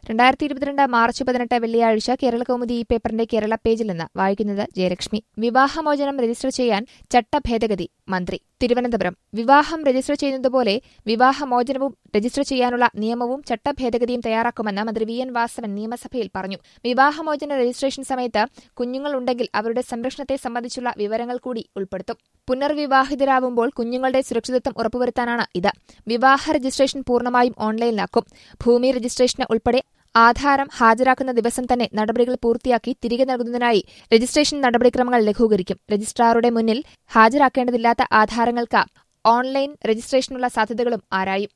രണ്ടായിരത്തി ഇരുപത്തിരണ്ട് മാർച്ച് പതിനെട്ട് വെള്ളിയാഴ്ച കേരളകൗമുദി ഈ പേപ്പറിന്റെ കേരള പേജിൽ നിന്ന് വായിക്കുന്നത് ജയലക്ഷ്മി വിവാഹമോചനം രജിസ്റ്റർ ചെയ്യാൻ ചട്ടഭേദഗതി മന്ത്രി തിരുവനന്തപുരം വിവാഹം രജിസ്റ്റർ ചെയ്യുന്നതുപോലെ വിവാഹമോചനവും രജിസ്റ്റർ ചെയ്യാനുള്ള നിയമവും ചട്ടഭേദഗതിയും തയ്യാറാക്കുമെന്ന് മന്ത്രി വി എൻ വാസവൻ നിയമസഭയിൽ പറഞ്ഞു വിവാഹമോചന രജിസ്ട്രേഷൻ സമയത്ത് കുഞ്ഞുങ്ങളുണ്ടെങ്കിൽ അവരുടെ സംരക്ഷണത്തെ സംബന്ധിച്ചുള്ള വിവരങ്ങൾ കൂടി ഉൾപ്പെടുത്തും പുനർവിവാഹിതരാവുമ്പോൾ കുഞ്ഞുങ്ങളുടെ സുരക്ഷിതത്വം ഉറപ്പുവരുത്താനാണ് ഇത് വിവാഹ രജിസ്ട്രേഷൻ പൂർണ്ണമായും ഓൺലൈനിലാക്കും ഭൂമി രജിസ്ട്രേഷന് ഉൾപ്പെടെ ആധാരം ഹാജരാക്കുന്ന ദിവസം തന്നെ നടപടികൾ പൂർത്തിയാക്കി തിരികെ നൽകുന്നതിനായി രജിസ്ട്രേഷൻ നടപടിക്രമങ്ങൾ ലഘൂകരിക്കും രജിസ്ട്രാറുടെ മുന്നിൽ ഹാജരാക്കേണ്ടതില്ലാത്ത ആധാരങ്ങൾക്ക് ഓൺലൈൻ രജിസ്ട്രേഷനുള്ള സാധ്യതകളും ആരായും